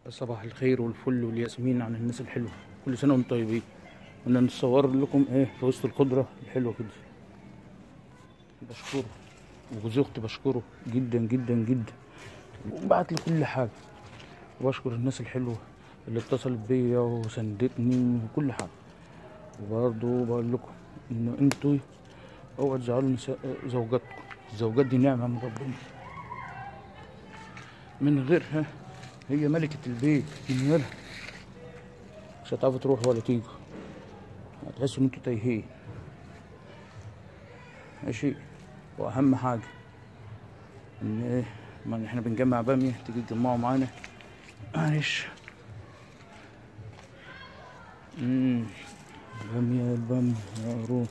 صباح الخير والفل والياسمين على الناس الحلوه كل سنه وانتم طيبين قلنا نصور لكم ايه في وسط الخضره الحلوه كده بشكره وجوز اختي بشكره جدا جدا جدا وبعت لي كل حاجه وبشكر الناس الحلوه اللي اتصلت بيا وساندتني وكل حاجه وبرضه بقول لكم ان انتوا اوعوا تزعلوا نساء زوجاتكم الزوجات دي نعمه من ربنا من غيرها هي ملكة البيت من غيرها مش هتعرفوا تروحوا ولا تيجوا هتحسوا ان انتوا تايهين ماشي واهم حاجة ان ايه ما احنا بنجمع بامية تيجي تجمعوا معانا معلش امم بامية البامية يا روح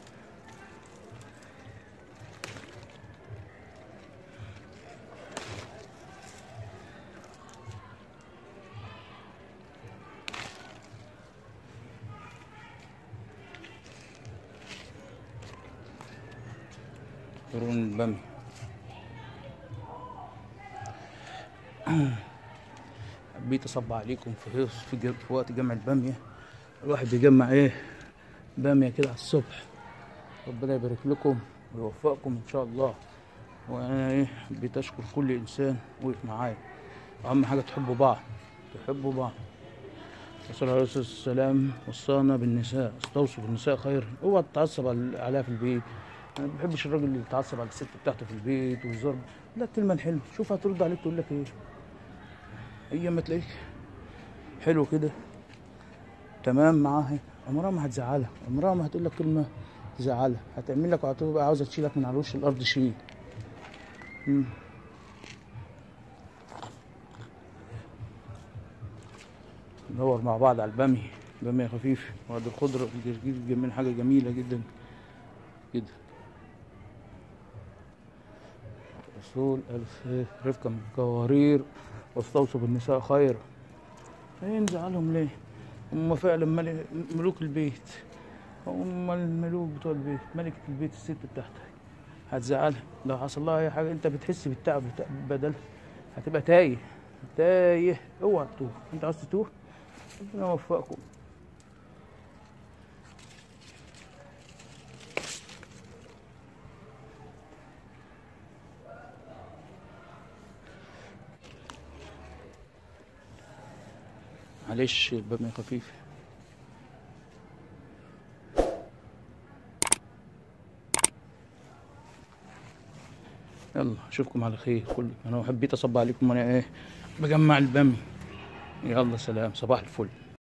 قرون البامية حبيت اصب عليكم في في, ج- في وقت جمع البامية الواحد بيجمع ايه بامية كده على الصبح ربنا يبارك لكم ويوفقكم ان شاء الله وانا ايه حبيت اشكر كل انسان وقف معايا اهم حاجة تحبوا بعض تحبوا بعض الرسول عليه الصلاة والسلام وصانا بالنساء استوصوا بالنساء خيرا اوعى تتعصب على- عليها في البيت انا ما بحبش الراجل اللي يتعصب على الست بتاعته في البيت ويزار لا الكلمه الحلوه شوف هترد عليك تقول لك ايه هي ما تلاقيك حلو كده تمام معاها عمرها ما هتزعلها عمرها ما هتقول لك كلمه تزعلها هتعمل لك وهتبقى عاوزه تشيلك من على وش الارض شيل مم. ندور مع بعض على البامية بامية خفيف وهذه الخضرة الجرجير جميل حاجة جميلة جدا كده الرسول ألف رفقا بالقوارير واستوصوا بالنساء خيرا هينزعلهم ليه هم فعلا مل- ملوك البيت هم الملوك بتوع البيت ملكة البيت الست بتاعتك هتزعلها لو حصل لها اي حاجة انت بتحس بالتعب بتا- بدلها هتبقى تايه تايه اوعى تتوه انت عاوز تتوه ربنا يوفقكم معلش البامية خفيف يلا اشوفكم على خير كل انا حبيت اصب عليكم وانا ايه بجمع البامي يلا سلام صباح الفل